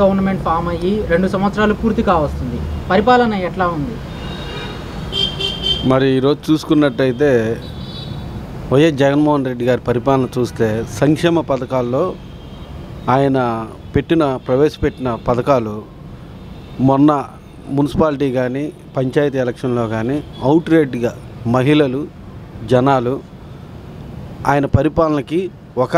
Government form అయ్యి రెండు సంవత్సరాలు పూర్తి కావస్తుంది పరిపాలన ఎట్లా ఉంది మరి ఈరోజు చూసుకున్నట్టయితే వైఎస్ జగన్మోహన్ రెడ్డి గారి పరిపాలన చూస్తే సంక్షేమ పథకాల్లో ఆయన పెట్టిన ప్రవేశపెట్టిన పథకాలు మొన్న మున్సిపాలిటీ కానీ పంచాయతీ ఎలక్షన్లో కానీ అవుట్ రేట్గా మహిళలు జనాలు ఆయన పరిపాలనకి ఒక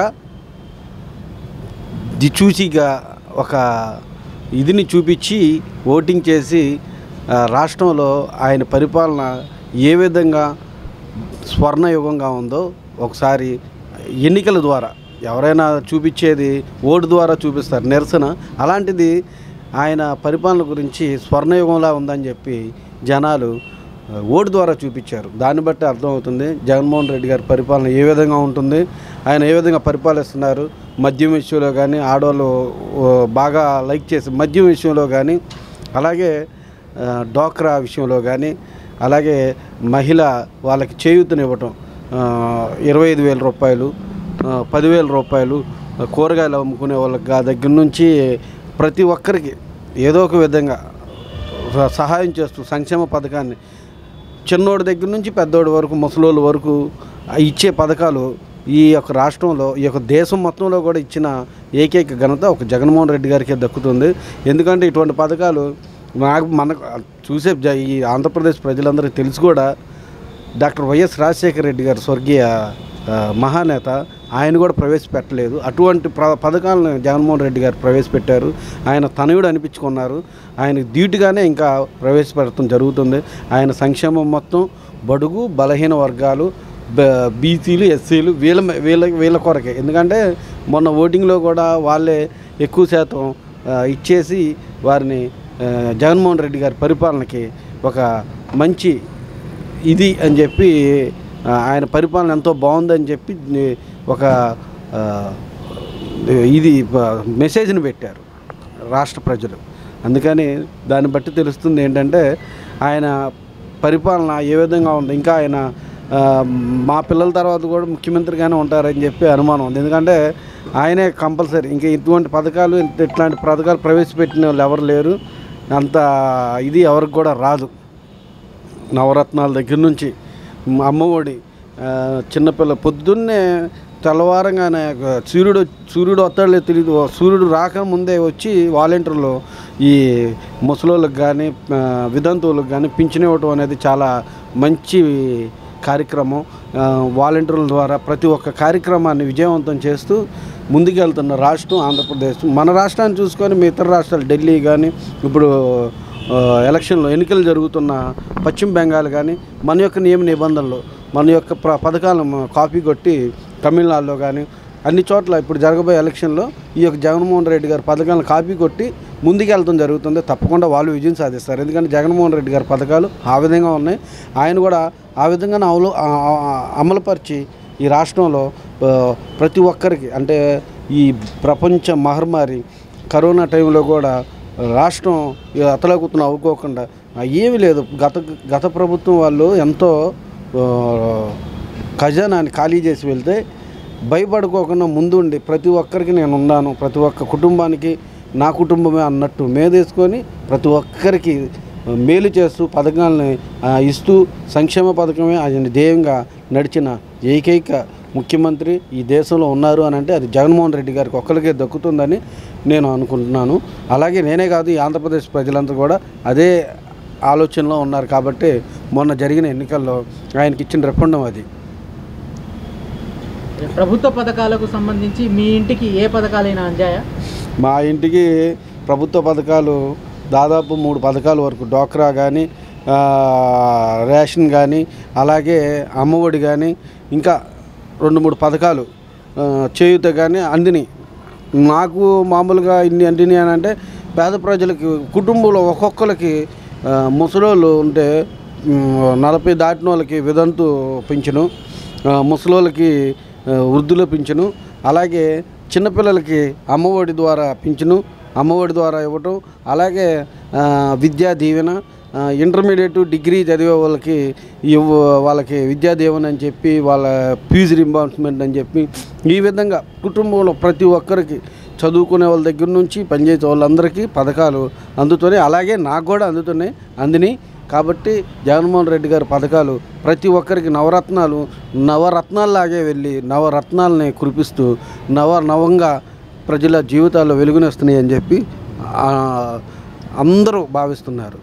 దిచూచిగా ఒక ఇదిని చూపించి ఓటింగ్ చేసి ఆ, రాష్ట్రంలో ఆయన పరిపాలన ఏ విధంగా స్వర్ణయుగంగా ఉందో ఒకసారి ఎన్నికల ద్వారా ఎవరైనా చూపించేది ఓటు ద్వారా చూపిస్తారు నిరసన అలాంటిది ఆయన పరిపాలన గురించి స్వర్ణయుగంలా ఉందని చెప్పి జనాలు ఆ, ఓటు ద్వారా చూపించారు దాన్ని బట్టి అర్థమవుతుంది జగన్మోహన్ రెడ్డి గారి పరిపాలన ఏ విధంగా ఉంటుంది ఆయన ఏ విధంగా పరిపాలిస్తున్నారు మద్యం విషయంలో కానీ ఆడవాళ్ళు ఓ, బాగా లైక్ చేసి మద్యం విషయంలో కానీ అలాగే ఆ, డోక్రా విషయంలో కానీ అలాగే మహిళ వాళ్ళకి చేయూతనివ్వటం ఆ, ఇరవై ఐదు వేల రూపాయలు ఆ, పదివేల రూపాయలు ఆ, కూరగాయలు అమ్ముకునే వాళ్ళకి గా- దగ్గర నుంచి ప్రతి ఒక్కరికి ఏదో ఒక విధంగా స- సహాయం చేస్తూ సంక్షేమ పథకాన్ని చిన్నోడి దగ్గర నుంచి పెద్దోడి వరకు ముసలోళ్ళ వరకు ఆ ఇచ్చే పథకాలు ఈ యొక్క రాష్ట్రంలో ఈ యొక్క దేశం మొత్తంలో కూడా ఇచ్చిన ఏకైక ఘనత ఒక జగన్మోహన్ రెడ్డి గారికే దక్కుతుంది ఎందుకంటే ఇటువంటి పథకాలు నాకు మనకు చూసే జ- ఈ ఆంధ్రప్రదేశ్ ప్రజలందరికీ తెలుసు కూడా డాక్టర్ వైఎస్ రాజశేఖర రెడ్డి గారు స్వర్గీయ ఆ, మహానేత ఆయన కూడా ప్రవేశపెట్టలేదు అటువంటి ప్ర పథకాలను జగన్మోహన్ రెడ్డి గారు ప్రవేశపెట్టారు ఆయన తనయుడు అనిపించుకున్నారు ఆయన ధీటుగానే ఇంకా ప్రవేశపెడతాం జరుగుతుంది ఆయన సంక్షేమం మొత్తం బడుగు బలహీన వర్గాలు బ- బీసీలు ఎస్సీలు వీళ్ళ వీళ్ళ వీళ్ళ కొరకే ఎందుకంటే మొన్న ఓటింగ్లో కూడా వాళ్ళే ఎక్కువ శాతం ఆ, ఇచ్చేసి వారిని ఆ, జగన్మోహన్ రెడ్డి గారి పరిపాలనకి ఒక మంచి ఇది అని చెప్పి ఆ, ఆయన పరిపాలన ఎంతో బాగుందని చెప్పి ని- ఒక ఆ, ఇది ప- మెసేజ్ని పెట్టారు రాష్ట్ర ప్రజలు అందుకని దాన్ని బట్టి తెలుస్తుంది ఏంటంటే ఆయన పరిపాలన ఏ విధంగా ఉంది ఇంకా ఆయన ఆ, మా పిల్లల తర్వాత కూడా ముఖ్యమంత్రిగానే ఉంటారని చెప్పి అనుమానం ఉంది ఎందుకంటే ఆయనే కంపల్సరీ ఇంకా ఇటువంటి పథకాలు ఇంత- ఇట్లాంటి పథకాలు ప్రవేశపెట్టిన వాళ్ళు ఎవరు లేరు అంత ఇది ఎవరికి కూడా రాదు నవరత్నాల దగ్గర నుంచి మ- అమ్మఒడి ఆ, చిన్నపిల్ల పొద్దున్నే తెల్లవారంగానే ఒక సూర్యుడు సూర్యుడు వస్తాడులే తెలియదు సూర్యుడు రాకముందే వచ్చి వాలంటీర్లు ఈ ముసలోళ్ళకి కానీ ఆ, వితంతువులకు కానీ పింఛన్ ఇవ్వటం అనేది చాలా మంచి కార్యక్రమం ఆ, వాలంటీర్ల ద్వారా ప్రతి ఒక్క కార్యక్రమాన్ని విజయవంతం చేస్తూ ముందుకెళ్తున్న రాష్ట్రం ఆంధ్రప్రదేశ్ మన రాష్ట్రాన్ని చూసుకొని మీ ఇతర రాష్ట్రాలు ఢిల్లీ కానీ ఇప్పుడు ఆ, ఎలక్షన్లో ఎన్నికలు జరుగుతున్న పశ్చిమ బెంగాల్ కానీ మన యొక్క నియమ నిబంధనలు మన యొక్క ప్ర పథకాలను మ- కాపీ కొట్టి తమిళనాడులో కానీ అన్ని చోట్ల ఇప్పుడు జరగబోయే ఎలక్షన్లో ఈ యొక్క జగన్మోహన్ రెడ్డి గారి పథకాలను కాపీ కొట్టి ముందుకెళ్తాం జరుగుతుంది తప్పకుండా వాళ్ళు విజయం సాధిస్తారు ఎందుకంటే జగన్మోహన్ రెడ్డి గారి పథకాలు ఆ విధంగా ఉన్నాయి ఆయన కూడా ఆ విధంగానే అమలు ఆ- ఆ- అమలుపరిచి ఈ రాష్ట్రంలో ఆ, ప్రతి ఒక్కరికి అంటే ఈ ప్రపంచ మహమ్మారి కరోనా టైంలో కూడా రాష్ట్రం అతలాకుతున్న అవ్వుకోకుండా ఆ, ఏమీ లేదు గత గత ప్రభుత్వం వాళ్ళు ఎంతో ఆ, ఖజానాన్ని ఖాళీ చేసి వెళ్తే భయపడుకోకుండా ముందుండి ప్రతి ఒక్కరికి నేను ఉన్నాను ప్రతి ఒక్క కుటుంబానికి నా కుటుంబమే అన్నట్టు మేదేసుకొని ప్రతి ఒక్కరికి మేలు చేస్తూ పథకాలని ఆ, ఇస్తూ సంక్షేమ పథకమే ఆయన ధ్యేయంగా నడిచిన ఏకైక ముఖ్యమంత్రి ఈ దేశంలో ఉన్నారు అని అంటే అది జగన్మోహన్ రెడ్డి గారికి ఒక్కరికే దక్కుతుందని నేను అనుకుంటున్నాను అలాగే నేనే కాదు ఈ ఆంధ్రప్రదేశ్ ప్రజలంతా కూడా అదే ఆలోచనలో ఉన్నారు కాబట్టి మొన్న జరిగిన ఎన్నికల్లో ఆయనకి ఇచ్చిన రెప్పండం అది ప్రభుత్వ పథకాలకు సంబంధించి మీ ఇంటికి ఏ పథకాలైనా అందాయా మా ఇంటికి ప్రభుత్వ పథకాలు దాదాపు మూడు పథకాల వరకు డోక్రా కానీ రేషన్ కానీ అలాగే అమ్మఒడి కానీ ఇంకా రెండు మూడు పథకాలు ఆ, చేయూత కానీ అందిని నాకు మామూలుగా ఇన్ని అందిని అని అంటే పేద ప్రజలకి కుటుంబంలో ఒక్కొక్కరికి ఆ, ముసలోళ్ళు ఉంటే మ్, నలభై దాటిన వాళ్ళకి విదంతు పింఛను ఆ, ముసలోళ్ళకి ఆ, వృద్ధుల పింఛను అలాగే చిన్నపిల్లలకి అమ్మఒడి ద్వారా పింఛను అమ్మఒడి ద్వారా ఇవ్వటం అలాగే ఆ, విద్యా దీవెన ఆ, ఇంటర్మీడియట్ డిగ్రీ చదివే వాళ్ళకి ఇవ్వ వాళ్ళకి విద్యా దీవెన అని చెప్పి వాళ్ళ ఫీజు రింబార్స్మెంట్ అని చెప్పి ఈ విధంగా కుటుంబంలో ప్రతి ఒక్కరికి చదువుకునే వాళ్ళ దగ్గర నుంచి పనిచేసే వాళ్ళందరికీ పథకాలు అందుతున్నాయి అలాగే నాకు కూడా అందుతున్నాయి అందిని కాబట్టి జగన్మోహన్ రెడ్డి గారి పథకాలు ప్రతి ఒక్కరికి నవరత్నాలు నవరత్నాల్లాగే వెళ్ళి నవరత్నాలని కురిపిస్తూ నవ నవంగా ప్రజల జీవితాల్లో వెలుగునిస్తున్నాయి అని చెప్పి ఆ, అందరూ భావిస్తున్నారు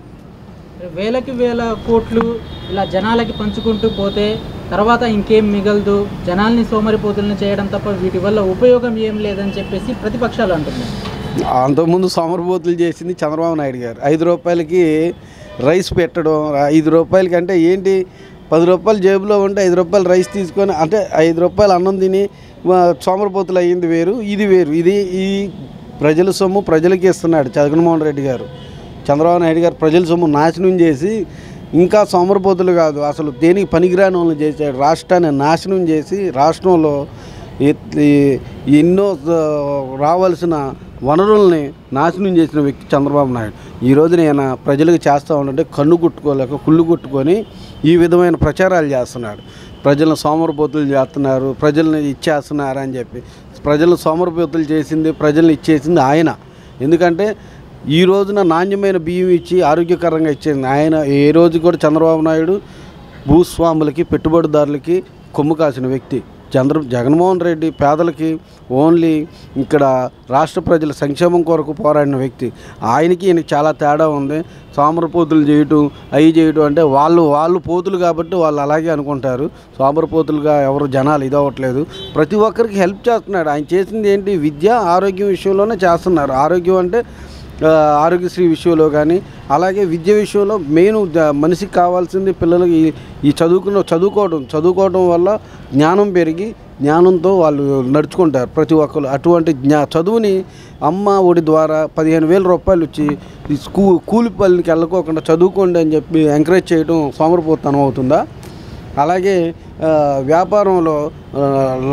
వేలకి వేల కోట్లు ఇలా జనాలకి పంచుకుంటూ పోతే తర్వాత ఇంకేం మిగలదు జనాల్ని సోమరిపోతుల్ని చేయడం తప్ప వీటి వల్ల ఉపయోగం ఏం లేదని చెప్పేసి ప్రతిపక్షాలు అంటున్నాయి అంతకుముందు సోమరబోతులు చేసింది చంద్రబాబు నాయుడు గారు ఐదు రూపాయలకి రైస్ పెట్టడం ఐదు రూపాయలకి అంటే ఏంటి పది రూపాయలు జేబులో ఉంటే ఐదు రూపాయలు రైస్ తీసుకొని అంటే ఐదు రూపాయలు అన్నం తిని ఆ, సోమరపోతులు అయ్యింది వేరు ఇది వేరు ఇది ఈ ప్రజల సొమ్ము ప్రజలకి ఇస్తున్నాడు జగన్మోహన్ రెడ్డి గారు చంద్రబాబు నాయుడు గారు ప్రజల సొమ్ము నాశనం చేసి ఇంకా సోమరపోతులు కాదు అసలు దేనికి పనికిరాని వాళ్ళని చేశాడు రాష్ట్రాన్ని నాశనం చేసి రాష్ట్రంలో ఎత్- ఈ- ఎన్నో ఆ, రావాల్సిన వనరుల్ని నాశనం చేసిన వ్యక్తి చంద్రబాబు నాయుడు ఈ రోజు నేను ప్రజలకు చేస్తూ ఉంటే కన్ను కొట్టుకోలేక కుళ్ళు కొట్టుకొని ఈ విధమైన ప్రచారాలు చేస్తున్నాడు ప్రజలను సోమరపోతులు చేస్తున్నారు ప్రజల్ని ఇచ్చేస్తున్నారు అని చెప్పి ప్రజలను సోమరపోతులు చేసింది ప్రజల్ని ఇచ్చేసింది ఆయన ఎందుకంటే ఈ రోజున నాణ్యమైన బియ్యం ఇచ్చి ఆరోగ్యకరంగా ఇచ్చింది ఆయన ఏ రోజు కూడా చంద్రబాబు నాయుడు భూస్వాములకి పెట్టుబడిదారులకి కొమ్ము కాసిన వ్యక్తి చంద్ర జగన్మోహన్ రెడ్డి పేదలకి ఓన్లీ ఇక్కడ రాష్ట్ర ప్రజల సంక్షేమం కొరకు పోరాడిన వ్యక్తి ఆయనకి ఈయనకి చాలా తేడా ఉంది సోమరపోతులు చేయటం అవి చేయటం అంటే వాళ్ళు వాళ్ళు పోతులు కాబట్టి వాళ్ళు అలాగే అనుకుంటారు సోమరపోతులుగా ఎవరు జనాలు ఇదవ్వట్లేదు ప్రతి ఒక్కరికి హెల్ప్ చేస్తున్నాడు ఆయన చేసింది ఏంటి విద్య ఆరోగ్యం విషయంలోనే చేస్తున్నారు ఆరోగ్యం అంటే ఆ, ఆరోగ్యశ్రీ విషయంలో కానీ అలాగే విద్య విషయంలో మెయిన్ ద- మనిషికి కావాల్సింది పిల్లలకి ఈ- ఈ చదువుకున్న చదువుకోవడం చదువుకోవడం వల్ల జ్ఞానం పెరిగి జ్ఞానంతో వాళ్ళు నడుచుకుంటారు ప్రతి ఒక్కరు అటువంటి జ్ఞా చదువుని అమ్మ ఒడి ద్వారా పదిహేను వేల రూపాయలు వచ్చి ఈ స్కూ కూలి పనులకి వెళ్ళకోకుండా చదువుకోండి అని చెప్పి ఎంకరేజ్ చేయడం సోమరపోతనం అవుతుందా అలాగే ఆ, వ్యాపారంలో ఆ,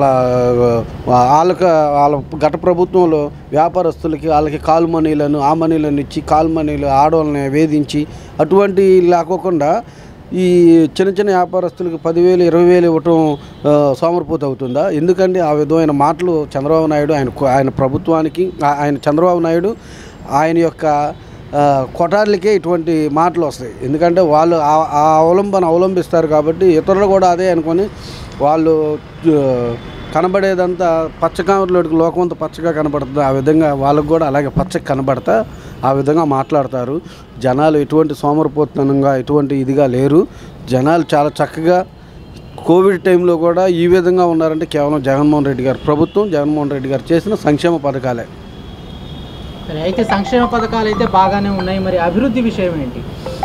లా- వాళ్ళకి వాళ్ళ గత ప్రభుత్వంలో వ్యాపారస్తులకి వాళ్ళకి కాల్ మనీలను ఆ మనీలను ఇచ్చి కాల్ మనీలు ఆడవాళ్ళని వేధించి అటువంటి లేకోకుండా ఈ చిన్న చిన్న వ్యాపారస్తులకి పదివేలు ఇరవై వేలు ఇవ్వటం ఆ, సోమరిపోతు అవుతుందా ఎందుకంటే ఆ విధమైన మాటలు చంద్రబాబు నాయుడు ఆయన ఆయన ప్రభుత్వానికి ఆ- ఆయన చంద్రబాబు నాయుడు ఆయన యొక్క ఆ, కొటార్లకే ఇటువంటి మాటలు వస్తాయి ఎందుకంటే వాళ్ళు ఆ- ఆ అవలంబన అవలంబిస్తారు కాబట్టి ఇతరులు కూడా అదే అనుకొని వాళ్ళు ఆ, కనబడేదంతా పచ్చకామర్లోకి లోకం అంతా పచ్చగా కనబడుతుంది ఆ విధంగా వాళ్ళకు కూడా అలాగే పచ్చగా కనబడతా ఆ విధంగా మాట్లాడతారు జనాలు ఎటువంటి సోమరిపోతనంగా ఎటువంటి ఇదిగా లేరు జనాలు చాలా చక్కగా కోవిడ్ టైంలో కూడా ఈ విధంగా ఉన్నారంటే కేవలం జగన్మోహన్ రెడ్డి గారు ప్రభుత్వం జగన్మోహన్ రెడ్డి గారు చేసిన సంక్షేమ పథకాలే సరే అయితే సంక్షేమ పథకాలు అయితే బాగానే ఉన్నాయి మరి అభివృద్ధి విషయం ఏంటి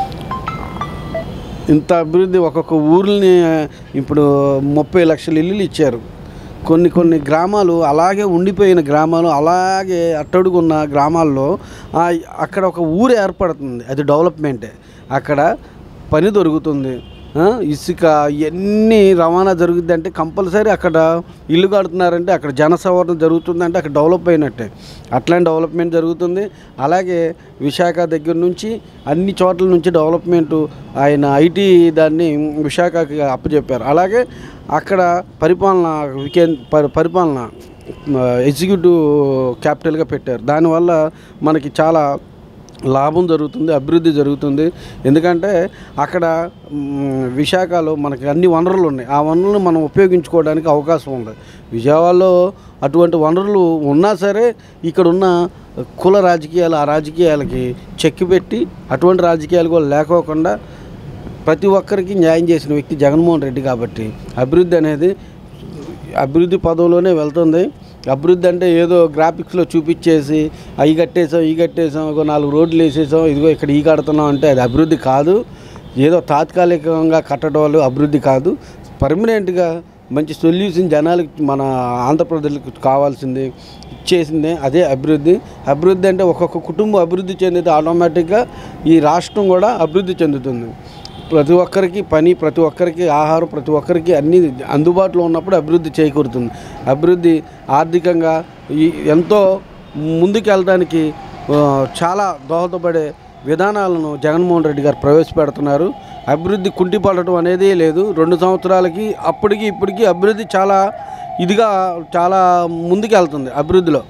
ఇంత అభివృద్ధి ఒక్కొక్క ఊరిని ఇప్పుడు ముప్పై లక్షల ఇల్లులు ఇచ్చారు కొన్ని కొన్ని గ్రామాలు అలాగే ఉండిపోయిన గ్రామాలు అలాగే అట్టడుగున్న గ్రామాల్లో ఆ, అక్కడ ఒక ఊరు ఏర్పడుతుంది అది డెవలప్మెంటే అక్కడ పని దొరుకుతుంది ఆ, ఇసుక ఇవన్నీ రవాణా జరుగుద్ది అంటే కంపల్సరీ అక్కడ ఇల్లు కడుతున్నారంటే అక్కడ జన సవరణ జరుగుతుందంటే అక్కడ డెవలప్ అయినట్టే అట్లాంటి డెవలప్మెంట్ జరుగుతుంది అలాగే విశాఖ దగ్గర నుంచి అన్ని చోట్ల నుంచి డెవలప్మెంట్ ఆయన ఐటీ దాన్ని విశాఖకి అప్పచెప్పారు అలాగే అక్కడ పరిపాలన వికేంద్ర పరి- పరిపాలన ఆ, ఎగ్జిక్యూటివ్ క్యాపిటల్గా పెట్టారు దానివల్ల మనకి చాలా లాభం జరుగుతుంది అభివృద్ధి జరుగుతుంది ఎందుకంటే అక్కడ మ్, విశాఖలో మనకి అన్ని వనరులు ఉన్నాయి ఆ వనరులను మనం ఉపయోగించుకోవడానికి అవకాశం ఉంది విజయవాడలో అటువంటి వనరులు ఉన్నా సరే ఇక్కడ ఉన్న కుల రాజకీయాలు ఆ రాజకీయాలకి చెక్కి పెట్టి అటువంటి రాజకీయాలు కూడా లేకోకుండా ప్రతి ఒక్కరికి న్యాయం చేసిన వ్యక్తి జగన్మోహన్ రెడ్డి కాబట్టి అభివృద్ధి అనేది అభివృద్ధి పదవిలోనే వెళ్తుంది అభివృద్ధి అంటే ఏదో గ్రాఫిక్స్లో చూపించేసి అవి కట్టేసాం ఈ కట్టేసాం ఒక నాలుగు రోడ్లు వేసేసాం ఇదిగో ఇక్కడ ఈ కడుతున్నాం అంటే అది అభివృద్ధి కాదు ఏదో తాత్కాలికంగా కట్టడం వల్ల అభివృద్ధి కాదు పర్మనెంట్గా మంచి సొల్యూషన్ జనాలకి మన ఆంధ్రప్రదేశ్కి కావాల్సింది ఇచ్చేసిందే అదే అభివృద్ధి అభివృద్ధి అంటే ఒక్కొక్క కుటుంబం అభివృద్ధి చెందితే ఆటోమేటిక్గా ఈ రాష్ట్రం కూడా అభివృద్ధి చెందుతుంది ప్రతి ఒక్కరికి పని ప్రతి ఒక్కరికి ఆహారం ప్రతి ఒక్కరికి అన్ని అందుబాటులో ఉన్నప్పుడు అభివృద్ధి చేకూరుతుంది అభివృద్ధి ఆర్థికంగా ఈ ఎంతో ముందుకు వెళ్ళడానికి ఆ, చాలా దోహదపడే విధానాలను జగన్మోహన్ రెడ్డి గారు ప్రవేశపెడుతున్నారు అభివృద్ధి కుంటిపడటం అనేది లేదు రెండు సంవత్సరాలకి అప్పటికి ఇప్పటికి అభివృద్ధి చాలా ఇదిగా చాలా ముందుకు వెళ్తుంది అభివృద్ధిలో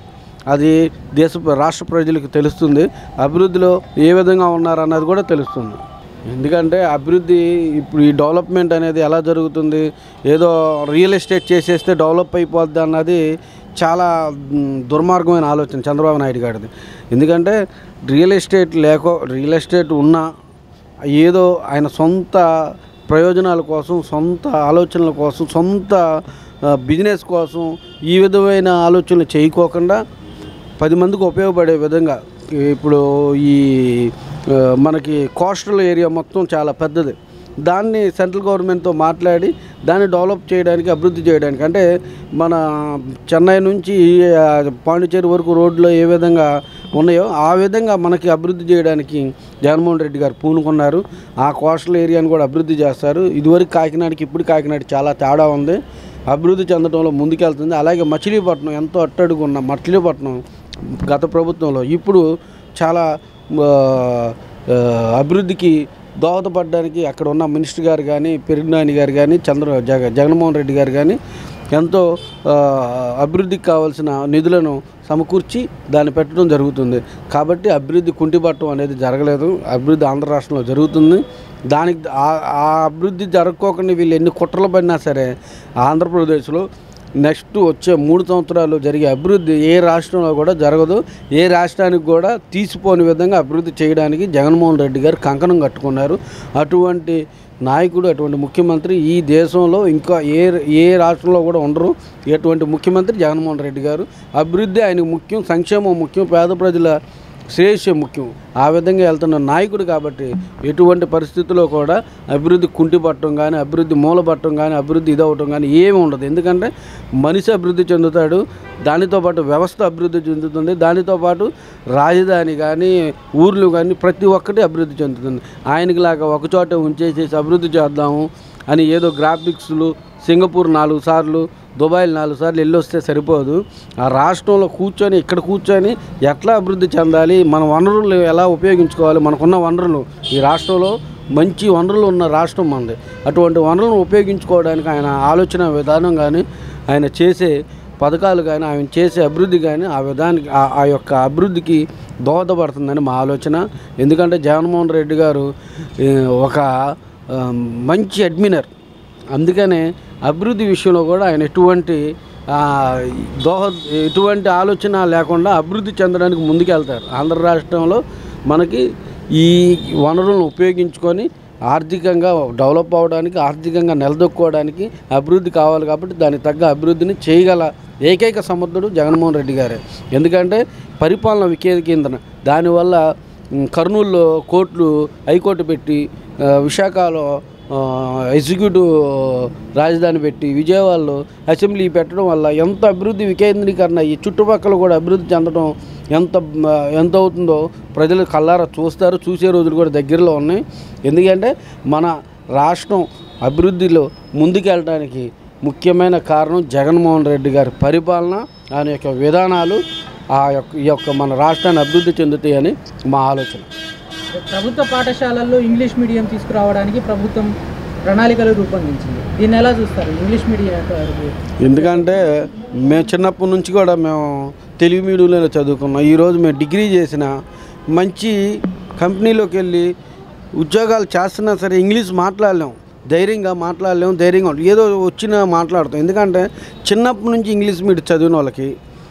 అది దేశ రాష్ట్ర ప్రజలకు తెలుస్తుంది అభివృద్ధిలో ఏ విధంగా ఉన్నారన్నది కూడా తెలుస్తుంది ఎందుకంటే అభివృద్ధి ఇప్పుడు ఈ డెవలప్మెంట్ అనేది ఎలా జరుగుతుంది ఏదో రియల్ ఎస్టేట్ చేసేస్తే డెవలప్ అయిపోద్ది అన్నది చాలా మ్, దుర్మార్గమైన ఆలోచన చంద్రబాబు నాయుడు గారిది ఎందుకంటే రియల్ ఎస్టేట్ లేకో రియల్ ఎస్టేట్ ఉన్నా ఏదో ఆయన సొంత ప్రయోజనాల కోసం సొంత ఆలోచనల కోసం సొంత ఆ, బిజినెస్ కోసం ఈ విధమైన ఆలోచనలు చేయకోకుండా పది మందికి ఉపయోగపడే విధంగా ఇప్పుడు ఈ ఆ, మనకి కోస్టల్ ఏరియా మొత్తం చాలా పెద్దది దాన్ని సెంట్రల్ గవర్నమెంట్తో మాట్లాడి దాన్ని డెవలప్ చేయడానికి అభివృద్ధి చేయడానికి అంటే మన చెన్నై నుంచి ఆ, పాండిచేరి వరకు రోడ్లో ఏ విధంగా ఉన్నాయో ఆ విధంగా మనకి అభివృద్ధి చేయడానికి జగన్మోహన్ రెడ్డి గారు పూనుకున్నారు ఆ కోస్టల్ ఏరియాని కూడా అభివృద్ధి చేస్తారు ఇదివరకు కాకినాడకి ఇప్పుడు కాకినాడ చాలా తేడా ఉంది అభివృద్ధి చెందడంలో ముందుకెళ్తుంది అలాగే మచిలీపట్నం ఎంతో అట్టడుగున్న మచిలీపట్నం గత ప్రభుత్వంలో ఇప్పుడు చాలా ఆ, ఆ, అభివృద్ధికి దోహదపడడానికి అక్కడ ఉన్న మినిస్టర్ గారు కానీ పెరిగినాని గారు కానీ చంద్ర జగ జగన్మోహన్ రెడ్డి గారు కానీ ఎంతో ఆ, అభివృద్ధికి కావాల్సిన నిధులను సమకూర్చి దాన్ని పెట్టడం జరుగుతుంది కాబట్టి అభివృద్ధి కుంటిపట్టడం అనేది జరగలేదు అభివృద్ధి ఆంధ్ర రాష్ట్రంలో జరుగుతుంది దానికి ఆ- ఆ అభివృద్ధి జరగకోకుండా వీళ్ళు ఎన్ని కుట్రలు పడినా సరే ఆంధ్రప్రదేశ్లో నెక్స్ట్ వచ్చే మూడు సంవత్సరాలు జరిగే అభివృద్ధి ఏ రాష్ట్రంలో కూడా జరగదు ఏ రాష్ట్రానికి కూడా తీసిపోని విధంగా అభివృద్ధి చేయడానికి జగన్మోహన్ రెడ్డి గారు కంకణం కట్టుకున్నారు అటువంటి నాయకుడు అటువంటి ముఖ్యమంత్రి ఈ దేశంలో ఇంకా ఏ ఏ రాష్ట్రంలో కూడా ఉండరు ఎటువంటి ముఖ్యమంత్రి జగన్మోహన్ రెడ్డి గారు అభివృద్ధి ఆయనకు ముఖ్యం సంక్షేమం ముఖ్యం పేద ప్రజల శ్రేయస్సు ముఖ్యం ఆ విధంగా వెళ్తున్న నాయకుడు కాబట్టి ఎటువంటి పరిస్థితుల్లో కూడా అభివృద్ధి కుంటిపట్టడం కానీ అభివృద్ధి మూలపట్టడం కానీ అభివృద్ధి ఇదవటం కానీ ఏమి ఉండదు ఎందుకంటే మనిషి అభివృద్ధి చెందుతాడు దానితో పాటు వ్యవస్థ అభివృద్ధి చెందుతుంది దానితో పాటు రాజధాని కానీ ఊర్లు కానీ ప్రతి ఒక్కటి అభివృద్ధి చెందుతుంది ఆయనకి లాగా ఒకచోట ఉంచేసేసి అభివృద్ధి చేద్దాము అని ఏదో గ్రాఫిక్స్లు సింగపూర్ నాలుగు సార్లు దుబాయ్ నాలుగు సార్లు వెళ్ళొస్తే సరిపోదు ఆ రాష్ట్రంలో కూర్చొని ఇక్కడ కూర్చొని ఎట్లా అభివృద్ధి చెందాలి మన వనరులు ఎలా ఉపయోగించుకోవాలి మనకున్న వనరులు ఈ రాష్ట్రంలో మంచి వనరులు ఉన్న రాష్ట్రం మనది అటువంటి వనరులను ఉపయోగించుకోవడానికి ఆయన ఆలోచన విధానం కానీ ఆయన చేసే పథకాలు కానీ ఆయన చేసే అభివృద్ధి కానీ ఆ విధానికి ఆ- ఆ యొక్క అభివృద్ధికి దోహదపడుతుందని మా ఆలోచన ఎందుకంటే జగన్మోహన్ రెడ్డి గారు ఏ, ఒక ఆ, మంచి అడ్మినర్ అందుకనే అభివృద్ధి విషయంలో కూడా ఆయన ఎటువంటి ఆ, దోహ ఎటువంటి ఆలోచన లేకుండా అభివృద్ధి చెందడానికి ముందుకెళ్తారు ఆంధ్ర రాష్ట్రంలో మనకి ఈ వనరులను ఉపయోగించుకొని ఆర్థికంగా డెవలప్ అవ్వడానికి ఆర్థికంగా నిలదొక్కుకోవడానికి అభివృద్ధి కావాలి కాబట్టి దానికి తగ్గ అభివృద్ధిని చేయగల ఏకైక సమర్థుడు జగన్మోహన్ రెడ్డి గారే ఎందుకంటే పరిపాలన వికేంద్రీకరణ దానివల్ల ఉమ్, కర్నూలులో కోర్టులు హైకోర్టు పెట్టి ఆ, విశాఖలో ఆ, ఎగ్జిక్యూటివ్ రాజధాని పెట్టి విజయవాడలో అసెంబ్లీ పెట్టడం వల్ల ఎంత అభివృద్ధి వికేంద్రీకరణ ఈ చుట్టుపక్కల కూడా అభివృద్ధి చెందడం ఎంత ఆ, ఎంత అవుతుందో ప్రజలు కల్లారా చూస్తారు చూసే రోజులు కూడా దగ్గరలో ఉన్నాయి ఎందుకంటే మన రాష్ట్రం అభివృద్ధిలో ముందుకెళ్ళడానికి ముఖ్యమైన కారణం జగన్మోహన్ రెడ్డి గారి పరిపాలన ఆయన యొక్క విధానాలు ఆ యొక్క ఈ యొక్క మన రాష్ట్రాన్ని అభివృద్ధి చెందుతాయని మా ఆలోచన ప్రభుత్వ పాఠశాలల్లో ఇంగ్లీష్ మీడియం తీసుకురావడానికి ప్రభుత్వం ప్రణాళికలు రూపొందించింది దీన్ని ఎలా చూస్తారు ఇంగ్లీష్ మీడియం ఎంతవరకు ఎందుకంటే మేము చిన్నప్పటి నుంచి కూడా మేము తెలుగు మీడియంలో చదువుకున్నాం ఈరోజు మేము డిగ్రీ చేసిన మంచి కంపెనీలోకి వెళ్ళి ఉద్యోగాలు చేస్తున్నా సరే ఇంగ్లీష్ మాట్లాడలేం ధైర్యంగా మాట్లాడలేం ధైర్యంగా ఉండం. ఏదో వచ్చినా మాట్లాడతాం ఎందుకంటే చిన్నప్పటి నుంచి ఇంగ్లీష్ మీడియం చదివిన వాళ్ళకి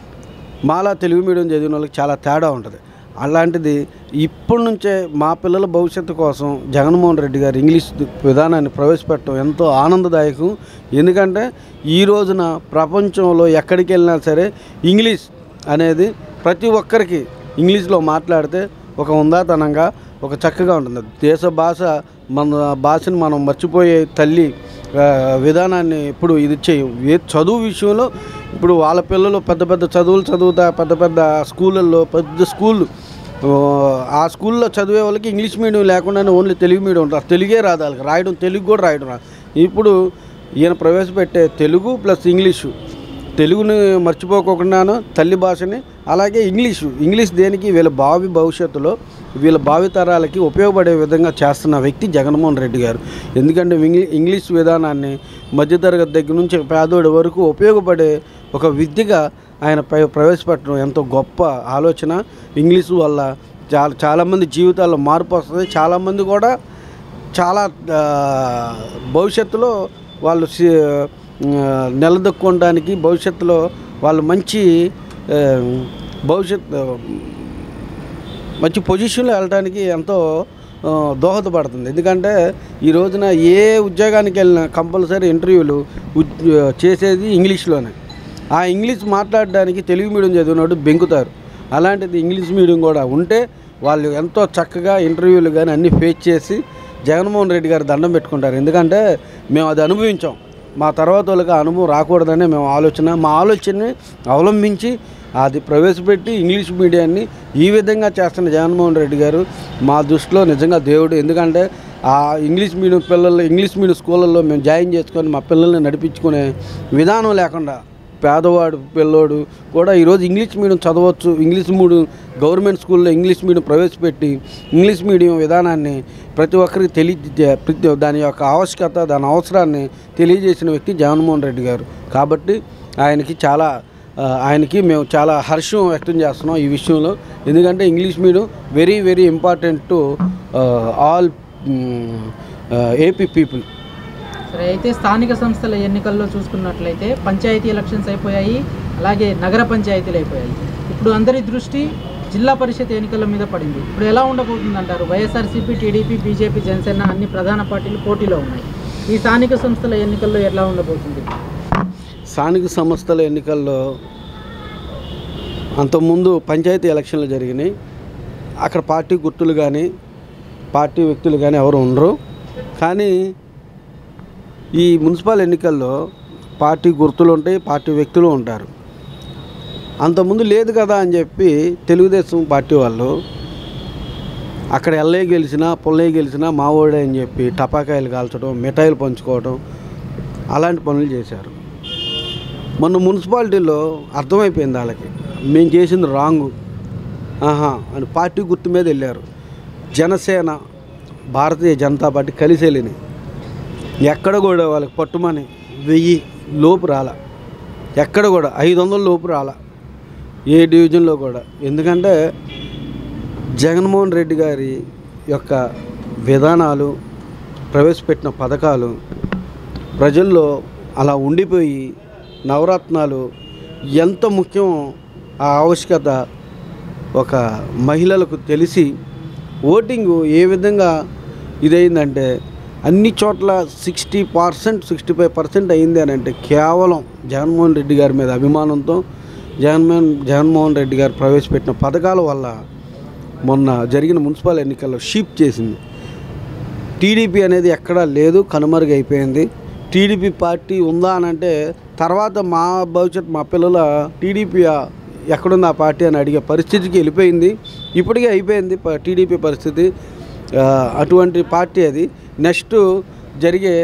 మాలా తెలుగు మీడియం చదివిన వాళ్ళకి చాలా తేడా ఉంటుంది అలాంటిది ఇప్పటి నుంచే మా పిల్లల భవిష్యత్తు కోసం జగన్మోహన్ రెడ్డి గారు ఇంగ్లీష్ విధానాన్ని ప్రవేశపెట్టడం ఎంతో ఆనందదాయకం ఎందుకంటే ఈ రోజున ప్రపంచంలో ఎక్కడికి వెళ్ళినా సరే ఇంగ్లీష్ అనేది ప్రతి ఒక్కరికి ఇంగ్లీష్లో మాట్లాడితే ఒక ఉందాతనంగా ఒక చక్కగా ఉంటుంది దేశ భాష మన భాషను మనం మర్చిపోయే తల్లి ఆ, విధానాన్ని ఇప్పుడు ఇది చేయం ఏ చదువు విషయంలో ఇప్పుడు వాళ్ళ పిల్లలు పెద్ద పెద్ద చదువులు చదువుతా పెద్ద పెద్ద స్కూళ్ళల్లో పెద్ద స్కూళ్ళు ఆ, ఆ స్కూల్లో చదివే వాళ్ళకి ఇంగ్లీష్ మీడియం లేకుండానే ఓన్లీ తెలుగు మీడియం ఉంటారు తెలుగే రాదు వాళ్ళకి రాయడం తెలుగు కూడా రాయడం రాదు ఇప్పుడు ఈయన ప్రవేశపెట్టే తెలుగు ప్లస్ ఇంగ్లీషు తెలుగుని మర్చిపోకుండాను తల్లి భాషని అలాగే ఇంగ్లీషు ఇంగ్లీష్ దేనికి వీళ్ళ భావి భవిష్యత్తులో వీళ్ళ భావితరాలకి ఉపయోగపడే విధంగా చేస్తున్న వ్యక్తి జగన్మోహన్ రెడ్డి గారు ఎందుకంటే ఇంగ్లీ ఇంగ్లీష్ విధానాన్ని మధ్యతరగతి దగ్గర నుంచి పేదోడి వరకు ఉపయోగపడే ఒక విద్యగా ఆయన ప్ర- ప్రవేశపెట్టడం ఎంతో గొప్ప ఆలోచన ఇంగ్లీషు వల్ల చాలా చాలామంది జీవితాల్లో మార్పు వస్తుంది చాలామంది కూడా చాలా ఆ, భవిష్యత్తులో వాళ్ళు సి- ఆ, నిలదొక్కోవడానికి భవిష్యత్తులో వాళ్ళు మంచి ఆ, భవిష్యత్ మంచి పొజిషన్లో వెళ్ళడానికి ఎంతో ఆ, దోహదపడుతుంది ఎందుకంటే ఈ రోజున ఏ ఉద్యోగానికి వెళ్ళినా కంపల్సరీ ఇంటర్వ్యూలు ఉద్- చేసేది ఇంగ్లీష్లోనే ఆ ఇంగ్లీష్ మాట్లాడడానికి తెలుగు మీడియం చదివినోడు బెంకుతారు అలాంటిది ఇంగ్లీష్ మీడియం కూడా ఉంటే వాళ్ళు ఎంతో చక్కగా ఇంటర్వ్యూలు కానీ అన్నీ ఫేస్ చేసి జగన్మోహన్ రెడ్డి గారు దండం పెట్టుకుంటారు ఎందుకంటే మేము అది అనుభవించాం మా తర్వాత వాళ్ళకి ఆ అనుభవం రాకూడదనే మేము ఆలోచన మా ఆలోచనని అవలంబించి అది ప్రవేశపెట్టి ఇంగ్లీష్ మీడియాన్ని ఈ విధంగా చేస్తున్న జగన్మోహన్ రెడ్డి గారు మా దృష్టిలో నిజంగా దేవుడు ఎందుకంటే ఆ ఇంగ్లీష్ మీడియం పిల్లలు ఇంగ్లీష్ మీడియం స్కూళ్ళల్లో మేము జాయిన్ చేసుకొని మా పిల్లల్ని నడిపించుకునే విధానం లేకుండా పేదవాడు పిల్లోడు కూడా ఈరోజు ఇంగ్లీష్ మీడియం చదవచ్చు ఇంగ్లీష్ మీడియం గవర్నమెంట్ స్కూల్లో ఇంగ్లీష్ మీడియం ప్రవేశపెట్టి ఇంగ్లీష్ మీడియం విధానాన్ని ప్రతి ఒక్కరికి తెలియ ప్రతి దాని యొక్క ఆవశ్యకత దాని అవసరాన్ని తెలియజేసిన వ్యక్తి జగన్మోహన్ రెడ్డి గారు కాబట్టి ఆయనకి చాలా ఆ, ఆయనకి మేము చాలా హర్షం వ్యక్తం చేస్తున్నాం ఈ విషయంలో ఎందుకంటే English medium very very important to all AP people సరే అయితే స్థానిక సంస్థల ఎన్నికల్లో చూసుకున్నట్లయితే పంచాయతీ ఎలక్షన్స్ అయిపోయాయి అలాగే నగర పంచాయతీలు అయిపోయాయి ఇప్పుడు అందరి దృష్టి జిల్లా పరిషత్ ఎన్నికల మీద పడింది ఇప్పుడు ఎలా ఉండబోతుంది అంటారు వైఎస్ఆర్సీపీ టీడీపీ బీజేపీ జనసేన అన్ని ప్రధాన పార్టీలు పోటీలో ఉన్నాయి ఈ స్థానిక సంస్థల ఎన్నికల్లో ఎలా ఉండబోతుంది స్థానిక సంస్థల ఎన్నికల్లో అంతకుముందు పంచాయతీ ఎలక్షన్లు జరిగినాయి అక్కడ పార్టీ గుర్తులు కానీ పార్టీ వ్యక్తులు కానీ ఎవరు ఉండరు కానీ ఈ మున్సిపల్ ఎన్నికల్లో పార్టీ గుర్తులు ఉంటాయి పార్టీ వ్యక్తులు ఉంటారు అంతకుముందు లేదు కదా అని చెప్పి తెలుగుదేశం పార్టీ వాళ్ళు అక్కడ ఎల్ఏ గెలిచినా పుల్లయ్య గెలిచినా మావోడే అని చెప్పి టపాకాయలు కాల్చడం మిఠాయిలు పంచుకోవడం అలాంటి పనులు చేశారు మొన్న మున్సిపాలిటీలో అర్థమైపోయింది వాళ్ళకి మేము చేసింది రాంగు ఆహా అని పార్టీ గుర్తు మీద వెళ్ళారు జనసేన భారతీయ జనతా పార్టీ కలిసి వెళ్ళినాయి ఎక్కడ కూడా వాళ్ళకి పట్టుమని వెయ్యి లోపు రాల ఎక్కడ కూడా ఐదు వందల లోపు రాల ఏ డివిజన్లో కూడా ఎందుకంటే జగన్మోహన్ రెడ్డి గారి యొక్క విధానాలు ప్రవేశపెట్టిన పథకాలు ప్రజల్లో అలా ఉండిపోయి నవరత్నాలు ఎంత ముఖ్యం ఆ ఆవశ్యకత ఒక మహిళలకు తెలిసి ఓటింగు ఏ విధంగా ఇదైందంటే అన్ని చోట్ల sixty percent sixty five percent అయింది అని అంటే కేవలం జగన్మోహన్ రెడ్డి గారి మీద అభిమానంతో జగన్మోహన్ జగన్మోహన్ రెడ్డి గారు ప్రవేశపెట్టిన పథకాల వల్ల మొన్న జరిగిన మున్సిపల్ ఎన్నికల్లో షీప్ చేసింది టీడీపీ అనేది ఎక్కడా లేదు కనుమరుగైపోయింది టీడీపీ పార్టీ ఉందా అని అంటే తర్వాత మా భవిష్యత్ మా పిల్లల టీడీపీ ఎక్కడుంది ఆ పార్టీ అని అడిగే పరిస్థితికి వెళ్ళిపోయింది ఇప్పటికే అయిపోయింది ప- టీడీపీ పరిస్థితి ఆ, అటువంటి పార్టీ అది నెక్స్ట్ జరిగే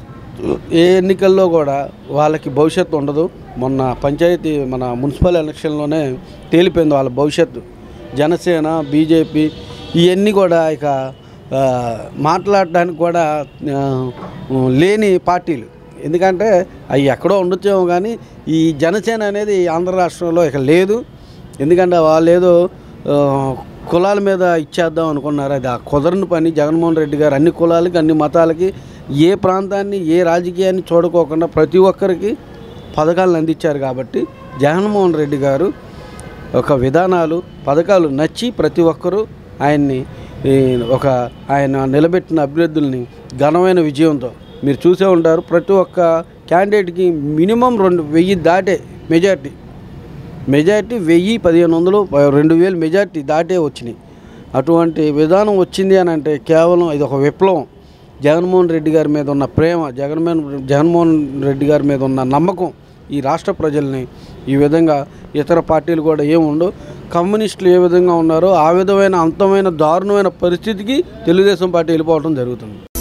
ఏ ఎన్నికల్లో కూడా వాళ్ళకి భవిష్యత్తు ఉండదు మొన్న పంచాయతీ మన మున్సిపల్ ఎలక్షన్లోనే తేలిపోయింది వాళ్ళ భవిష్యత్తు జనసేన బీజేపీ ఇవన్నీ కూడా ఇక ఆ, మాట్లాడడానికి కూడా ఆ, లేని పార్టీలు ఎందుకంటే అవి ఎక్కడో ఉండొచ్చేమో కానీ ఈ జనసేన అనేది ఆంధ్ర రాష్ట్రంలో ఇక లేదు ఎందుకంటే వాళ్ళు ఏదో ఆ, కులాల మీద ఇచ్చేద్దాం అనుకున్నారు అది ఆ కుదరని పని జగన్మోహన్ రెడ్డి గారు అన్ని కులాలకి అన్ని మతాలకి ఏ ప్రాంతాన్ని ఏ రాజకీయాన్ని చూడకోకుండా ప్రతి ఒక్కరికి పథకాలను అందించారు కాబట్టి జగన్మోహన్ రెడ్డి గారు ఒక విధానాలు పథకాలు నచ్చి ప్రతి ఒక్కరూ ఆయన్ని ఈ, ఒక ఆయన నిలబెట్టిన అభ్యర్థుల్ని ఘనమైన విజయంతో మీరు చూసే ఉంటారు ప్రతి ఒక్క క్యాండిడేట్కి మినిమం రెండు వెయ్యి దాటే మెజార్టీ మెజార్టీ వెయ్యి పదిహేను వందలు ప- రెండు వేలు మెజార్టీ దాటే వచ్చినాయి అటువంటి విధానం వచ్చింది అని అంటే కేవలం ఇది ఒక విప్లవం జగన్మోహన్ రెడ్డి గారి మీద ఉన్న ప్రేమ జగన్మోహన్ జగన్మోహన్ రెడ్డి గారి మీద ఉన్న నమ్మకం ఈ రాష్ట్ర ప్రజల్ని ఈ విధంగా ఇతర పార్టీలు కూడా ఏముండవు కమ్యూనిస్టులు ఏ విధంగా ఉన్నారో ఆ విధమైన అంతమైన దారుణమైన పరిస్థితికి తెలుగుదేశం పార్టీ వెళ్ళిపోవడం జరుగుతుంది